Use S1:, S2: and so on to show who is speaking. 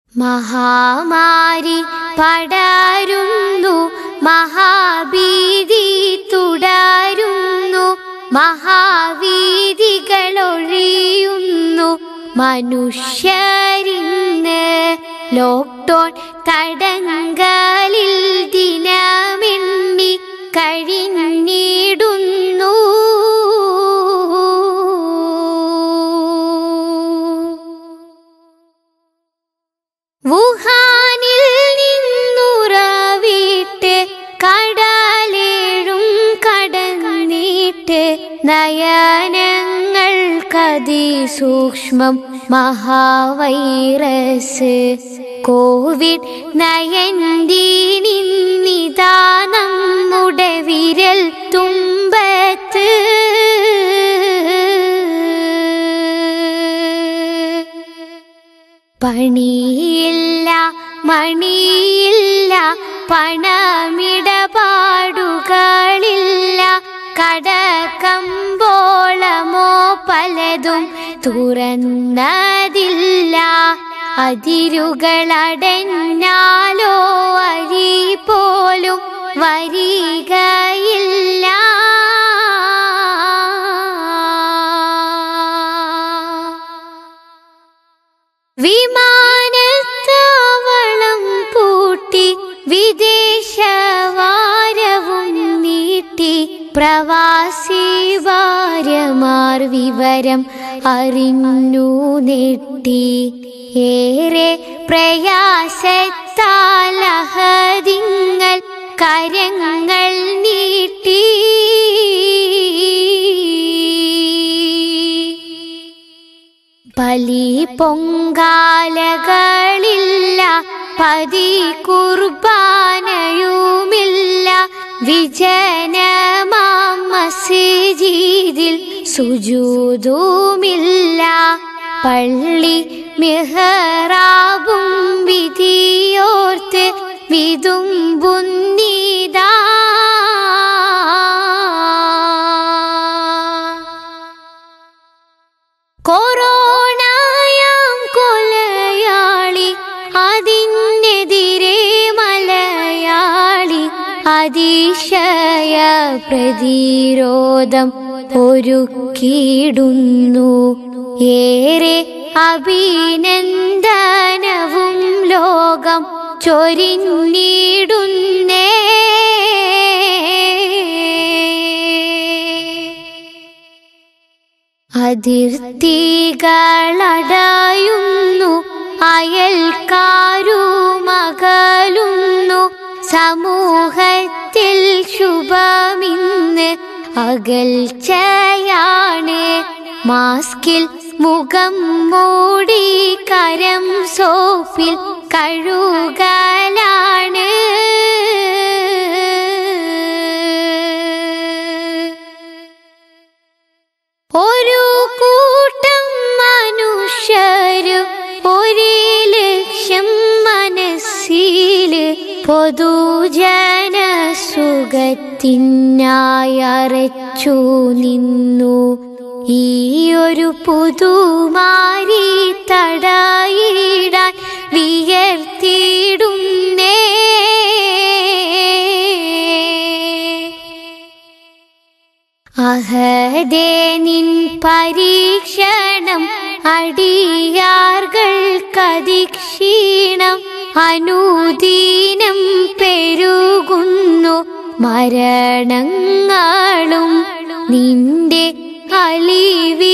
S1: മഹാമാരി പടരുന്നു മഹാഭീതി തുടരുന്നു മഹാവീതികളൊഴിയുന്നു മനുഷ്യരിന്ന് ലോക്ക്ഡൗൺ തടങ്കലിൽ ദിനമെണ്ണി കഴിഞ്ഞിടുന്നു വുഹാനിൽ നിന്നുറവിട്ട് കടലേഴും കടന്നീട്ട് നയനങ്ങൾക്കതിസൂക്ഷ്മം മഹാവൈറസ് കോവിഡ് നയൻറ്റീനിന്നിതാ നമ്മുടെ വിരൽ തുമ്പത്ത് പണിയില്ല മണിയില്ല പണമിടപാടുകളില്ല കടക്കമ്പോളമോ പലതും തുറന്നതില്ല അതിരുകളടഞ്ഞാലോ അരി പോലും വരികയില്ല വിമാനത്താവളം പൂട്ടി വിദേശവാരവും നീട്ടി പ്രവാസി ഭാര്യമാർ വിവരം അറിഞ്ഞു നെട്ടി ഏറെ പ്രയാസത്താലഹദിങ്ങൾ കരങ്ങൾ നീട്ടി ബലി പൊങ്കാലകളില്ല പതി കുർബാനയുമില്ല വിജനമാം മസ്ജിദിൽ സുജൂതുമില്ല പള്ളി മിഹറാബും വിധിയോർത്ത് വിതുമ്പുന്നീതാ കൊറോണയാം കൊലയാളി അതിനെതിരെ മലയാളി അതിശയ പ്രതിരോധം ഒരുക്കിയിടുന്നു ഏറെ അഭിനന്ദനവും ലോകം ചൊരിഞ്ഞിടുന്നേ അതിർത്തികളടയുന്നു അയൽക്കാരുമകലുന്നു സമൂഹത്തിൽ ശുഭമിന്ന് അകൽച്ചയാണ് മാസ്കിൽ മുഖം മൂടി കരം സോപ്പിൽ കഴുകലാണ് ഒരു കൂട്ടം മനുഷ്യരും ഒരേ ലക്ഷ്യം മനസ്സില് പൊതുജന സുഖത്തിനായി അരച്ചു നിന്നു ഈ ഒരു പുതുമാരി തടയിടാൻ വിയർത്തിടുന്നേ അഹദേ നിൻ പരീക്ഷണം അടിയാർകൾക്കതിക്ഷീണം അനുദീനം പെരുകുന്നു മരണങ്ങളും നിന്റെ അലിവി